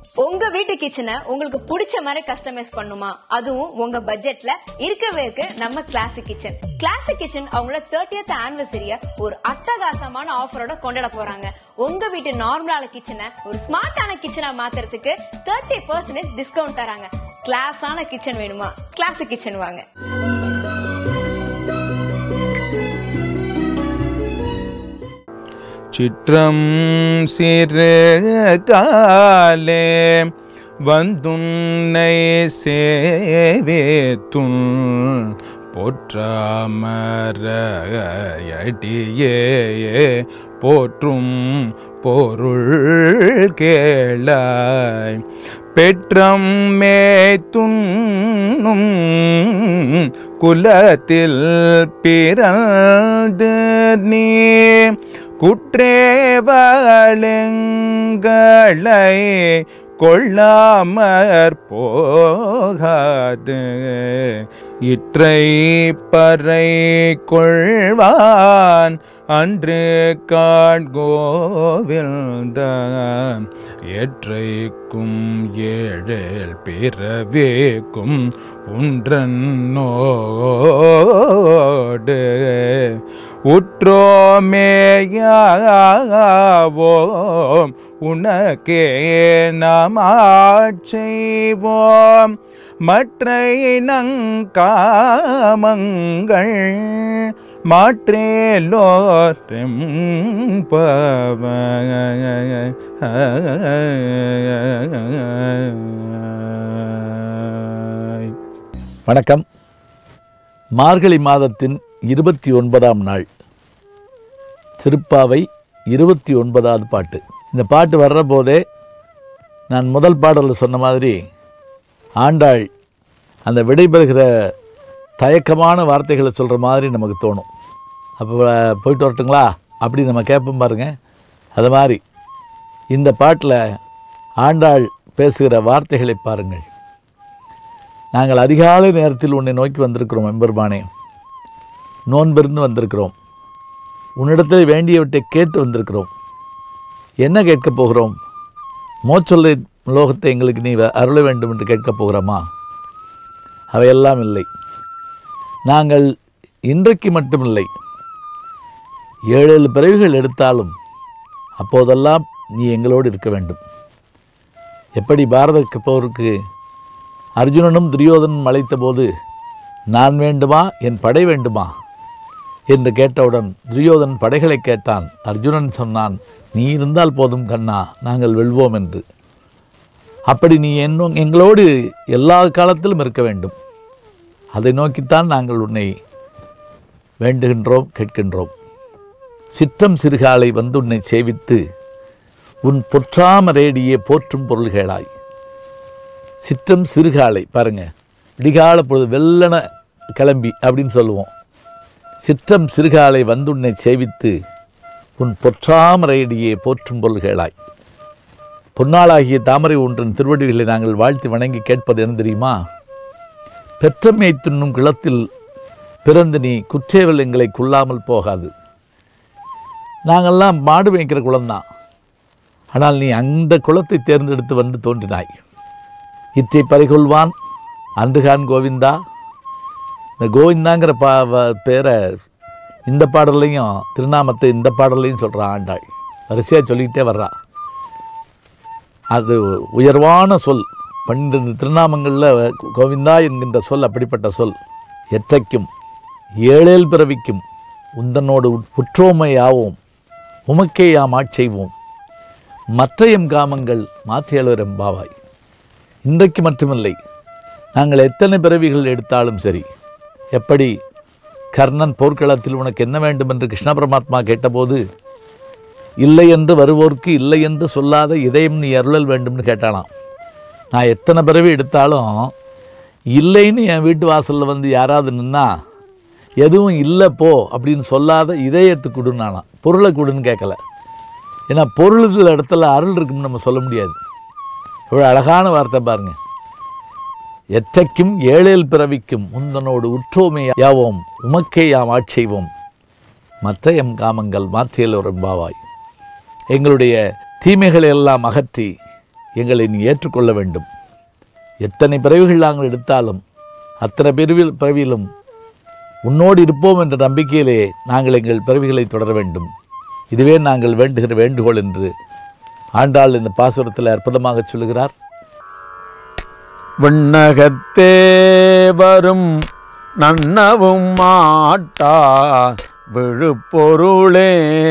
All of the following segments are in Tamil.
உங்க வீட்டு கிச்சனை உங்களுக்கு பிடிச்ச மாதிரி கஸ்டமைஸ் பண்ணுமா அதுவும் உங்க பட்ஜெட்ல இருக்கவே இருக்கு நம்ம கிளாசிக் கிச்சன் கிளாசிக் கிச்சன் அவங்களோட தேர்ட்டியத் ஆனிவர்சரிய ஒரு அட்டகாசமான ஆஃபரோட கொண்டாட போறாங்க உங்க வீட்டு நார்மலான கிச்சனை ஒரு ஸ்மார்ட்டான கிச்சனா மாத்துறதுக்கு தேர்ட்டி பர்சன்டேஜ் டிஸ்கவுண்ட் தராங்க கிளாஸான கிச்சன் வேணுமா கிளாசிக் கிச்சன் வாங்க சிற்றம் சிறு காலே வந்துன்னை சேவேத்துன் போற்றாமரையடியே போற்றும் பொருள் கேளாய் பெற்றம் மேத்துண்ணும் குலத்தில் பிறந்து நீ குற்றேவலங்களை கொள்ளாமற் போகாது இற்றை பறை கொள்வான் அன்று காண்கோவில்தான் ஏற்றைக்கும் ஏழேல் பிறவேக்கும் உன்றன்னோடு உற்றோமேயாவோம் உனக்கே நாம் ஆட்செய்வோம் மற்ற நங்காமங்கள் மாற்றேலோர் வணக்கம் மார்கழி மாதத்தின் இருபத்தி ஒன்பதாம் நாள் திருப்பாவை இருபத்தி ஒன்பதாவது பாட்டு இந்த பாட்டு வர்ற போதே நான் முதல் பாடலில் சொன்ன மாதிரி ஆண்டாள் அந்த விடைபெறுகிற தயக்கமான வார்த்தைகளை சொல்கிற மாதிரி நமக்கு தோணும் அப்போ போயிட்டு வரட்டுங்களா அப்படி நம்ம கேட்போம் பாருங்க அது மாதிரி இந்த பாட்டில் ஆண்டாள் பேசுகிற வார்த்தைகளை பாருங்கள் நாங்கள் அதிகாலை நேரத்தில் உன்னை நோக்கி வந்திருக்கிறோம் எம்பெருமானே நோன்பிருந்து வந்திருக்கிறோம் உன்னிடத்தில் வேண்டியவற்றை கேட்டு வந்திருக்கிறோம் என்ன கேட்கப் போகிறோம் மோச்சொல்லை லோகத்தை எங்களுக்கு நீ வ- அருள வேண்டும் என்று கேட்கப் போகிறோமா அவையெல்லாம் இல்லை நாங்கள் இன்றைக்கு மட்டுமில்லை ஏழு ஏழு பிறவிகள் எடுத்தாலும் அப்போதெல்லாம் நீ எங்களோடு இருக்க வேண்டும் எப்படி பாரத போருக்கு அர்ஜுனனும் துரியோதனும் அழைத்தபோது நான் வேண்டுமா என் படை வேண்டுமா என்று கேட்டவுடன் துரியோதன் படைகளை கேட்டான் அர்ஜுனன் சொன்னான் நீ இருந்தால் போதும் கண்ணா நாங்கள் வெல்வோம் என்று அப்படி நீ என்னும் எங்களோடு எல்லா காலத்திலும் இருக்க வேண்டும் அதை நோக்கித்தான் நாங்கள் உன்னை வேண்டுகின்றோம் கேட்கின்றோம் சிற்றம் சிறுகாலை வந்து உன்னை சேவித்து உன் பொற்றாமரேடியே போற்றும் பொருள்களாய் சிற்றம் சிறுகாலை பாருங்க விடிகால பொழுது வெள்ளன கிளம்பி அப்படின்னு சொல்லுவோம் சிற்றம் சிறுகாலை வந்து உன்னை சேவித்து உன் பொற்றாமரையடியே போற்றும் பொருள்களாய் பொன்னாளாகிய தாமரை ஒன்றின் திருவடிகளை நாங்கள் வாழ்த்தி வணங்கி கேட்பது என்ன தெரியுமா பெற்றம்மை துண்ணும் கிளத்தில் பிறந்து நீ குற்றேவல் எங்களை கொள்ளாமல் போகாது நாங்கள்லாம் மாடு மேய்க்கிற குலம்தான் ஆனால் நீ அந்த குலத்தை தேர்ந்தெடுத்து வந்து தோன்றினாய் இற்றை பறிகொள்வான் அன்றுகான் கோவிந்தா இந்த கோவிந்தாங்கிற பா வ- பேரை இந்த பாடல்லையும் திருநாமத்தை இந்த பாடல்லையும் சொல்கிறா ஆண்டாள் வரிசையாக சொல்லிக்கிட்டே வர்றா அது உயர்வான சொல் பன்னிரண்டு திருநாமங்களில் கோவிந்தா என்கின்ற சொல் அப்படிப்பட்ட சொல் எற்றைக்கும் ஏழேல் பிறவிக்கும் உந்தனோடு உற்றோமையாவோம் உமக்கே யாம் ஆட்செய்வோம் மற்ற எம் காமங்கள் மாற்றியலுவரம் பாவாய் இன்றைக்கு மட்டுமில்லை நாங்கள் எத்தனை பிறவிகள் எடுத்தாலும் சரி எப்படி கர்ணன் போர்க்களத்தில் உனக்கு என்ன வேண்டும் என்று கிருஷ்ண பரமாத்மா கேட்டபோது இல்லை என்று வருவோர்க்கு இல்லை என்று சொல்லாத இதயம் நீ அருளல் வேண்டும்னு கேட்டானாம் நான் எத்தனை பிறவி எடுத்தாலும் இல்லைன்னு என் வீட்டு வாசலில் வந்து யாராவது நின்னா எதுவும் இல்லை போ அப்படின்னு சொல்லாத இதயத்தை கொடுனானாம் பொருளை கொடுன்னு கேட்கல ஏன்னா பொருள் இருக்கிற இடத்துல அருள் இருக்குன்னு நம்ம சொல்ல முடியாது இவ்வளோ அழகான வார்த்தை பாருங்க எற்றைக்கும் ஏழேல் பிறவிக்கும் உந்தனோடு உற்றோமே யாவோம் உமக்கே யாம் ஆட்செய்வோம் மற்ற எம் காமங்கள் மாற்றியல் ஒரு பாவாய் எங்களுடைய தீமைகளை எல்லாம் அகற்றி எங்களை நீ ஏற்றுக்கொள்ள வேண்டும் எத்தனை பிறவிகள் நாங்கள் எடுத்தாலும் அத்தனை பிறவில் பிறவியிலும் உன்னோடு இருப்போம் என்ற நம்பிக்கையிலே நாங்கள் எங்கள் பிறவிகளை தொடர வேண்டும் இதுவே நாங்கள் வேண்டுகிற வேண்டுகோள் என்று ஆண்டாள் இந்த பாசுரத்தில் அற்புதமாக சொல்லுகிறார் விண்ணகத்தே வரும் நன்னவும் மாட்டா விழுப்பொருளே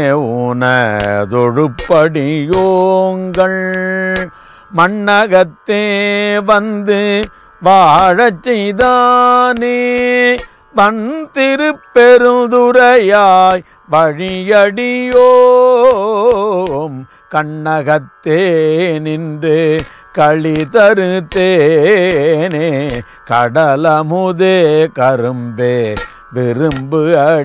உனதொழுப்படியோங்கள் மண்ணகத்தே வந்து வாழச் செய்தானே வன் திருப்பெருந்துரையாய் வழியடியோம் கண்ணகத்தே நின்று களி தரு தேனே கடலமுதே கரும்பே விரும்பு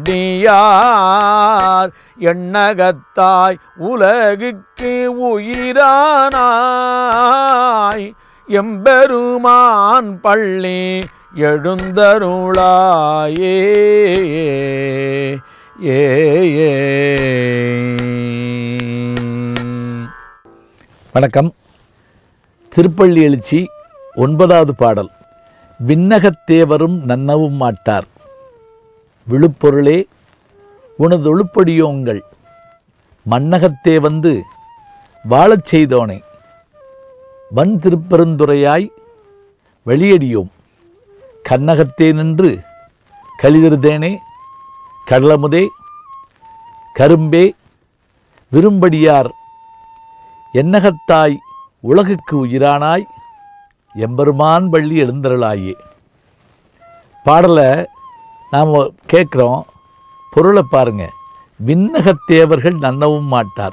அடியார் எண்ணகத்தாய் உலகுக்கு உயிரானாய் எம்பெருமான் பள்ளி எழுந்தருளாயே ஏ ஏ வணக்கம் திருப்பள்ளி எழுச்சி ஒன்பதாவது பாடல் விண்ணகத்தேவரும் நன்னவும் மாட்டார் விழுப்பொருளே உனது ஒழுப்படியோங்கள் மண்ணகத்தே வந்து வாழச் செய்தோனே வன் திருப்பெருந்துரையாய் வெளியடியோம் கண்ணகத்தே நின்று கலிதிருதேனே கடலமுதே கரும்பே விரும்படியார் என்னகத்தாய் உலகுக்கு உயிரானாய் எம்பெருமான் பள்ளி எழுந்தருளாயே பாடலை நாம் கேட்குறோம் பொருளை பாருங்க விண்ணகத் தேவர்கள் நன்னவும் மாட்டார்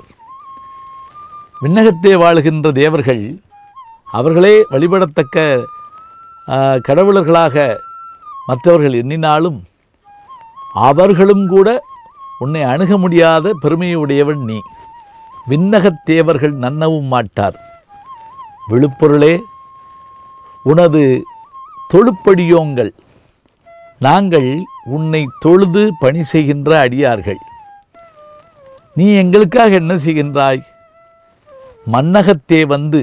விண்ணகத்தே வாழுகின்ற தேவர்கள் அவர்களே வழிபடத்தக்க ஆ, கடவுளர்களாக மற்றவர்கள் எண்ணினாலும் அவர்களும் கூட உன்னை அணுக முடியாத பெருமையுடையவன் நீ விண்ணகத் தேவர்கள் நன்னவும் மாட்டார் விழுப்பொருளே உனது தொழுப்படியோங்கள் நாங்கள் உன்னை தொழுது பணி செய்கின்ற அடியார்கள் நீ எங்களுக்காக என்ன செய்கின்றாய் மன்னகத்தே வந்து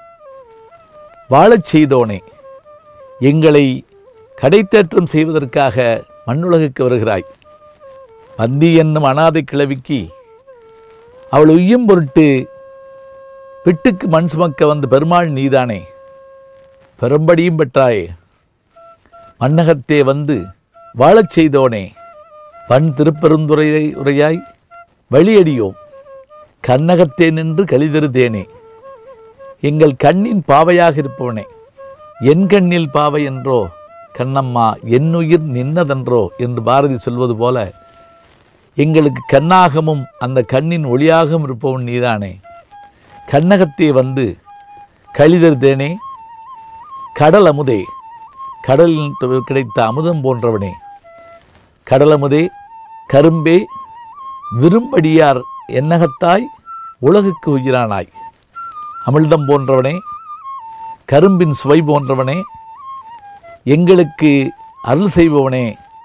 வாழச் செய்தோனே எங்களை கடைத்தேற்றம் செய்வதற்காக மண்ணுலகுக்கு வருகிறாய் வந்தி என்னும் அனாதை கிழவிக்கு அவள் உய்யும் பொருட்டு பிட்டுக்கு மண் சுமக்க வந்த பெருமாள் நீதானே பெரும்படியும் பெற்றாயே மன்னகத்தே வந்து வாழச் செய்தோனே வன் திருப்பெருந்துரையை உரையாய் வழியடியோம் கண்ணகத்தே நின்று கலிதருதேனே எங்கள் கண்ணின் பாவையாக இருப்பவனே என் கண்ணில் பாவை என்றோ கண்ணம்மா என்னுயிர் நின்னதென்றோ என்று பாரதி சொல்வது போல எங்களுக்கு கண்ணாகமும் அந்த கண்ணின் ஒளியாகவும் இருப்பவன் நீதானே கண்ணகத்தே வந்து கழிதருதேனே கடல் அமுதே கடலில் து- கிடைத்த அமுதம் போன்றவனே கடலமுதே கரும்பே விரும்படியார் என்னகத்தாய் உலகுக்கு உயிரானாய் அமிழ்தம் போன்றவனே கரும்பின் சுவை போன்றவனே எங்களுக்கு அருள் செய்பவனே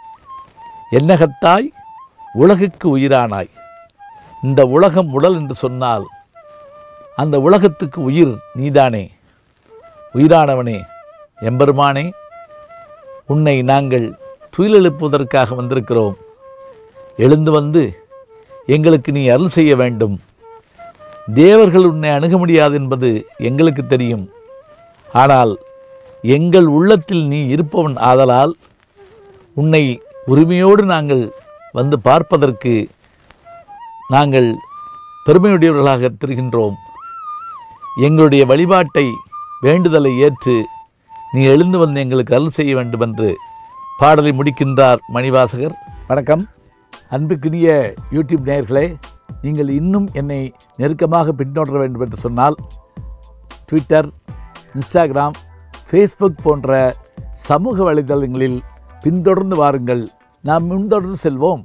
என்னகத்தாய் உலகுக்கு உயிரானாய் இந்த உலகம் உடல் என்று சொன்னால் அந்த உலகத்துக்கு உயிர் நீதானே உயிரானவனே எம்பெருமானே உன்னை நாங்கள் துயிலெழுப்புவதற்காக வந்திருக்கிறோம் எழுந்து வந்து எங்களுக்கு நீ அருள் செய்ய வேண்டும் தேவர்கள் உன்னை அணுக முடியாது என்பது எங்களுக்கு தெரியும் ஆனால் எங்கள் உள்ளத்தில் நீ இருப்பவன் ஆதலால் உன்னை உரிமையோடு நாங்கள் வந்து பார்ப்பதற்கு நாங்கள் பெருமையுடையவர்களாக தெரிகின்றோம் எங்களுடைய வழிபாட்டை வேண்டுதலை ஏற்று நீ எழுந்து வந்து எங்களுக்கு அருள் செய்ய வேண்டும் என்று பாடலை முடிக்கின்றார் மணிவாசகர் வணக்கம் அன்புக்குரிய யூடியூப் நேயர்களே நீங்கள் இன்னும் என்னை நெருக்கமாக பின்தொடர வேண்டும் என்று சொன்னால் ட்விட்டர் இன்ஸ்டாகிராம் ஃபேஸ்புக் போன்ற சமூக வலைதளங்களில் பின்தொடர்ந்து வாருங்கள் நாம் முன்தொடர்ந்து செல்வோம்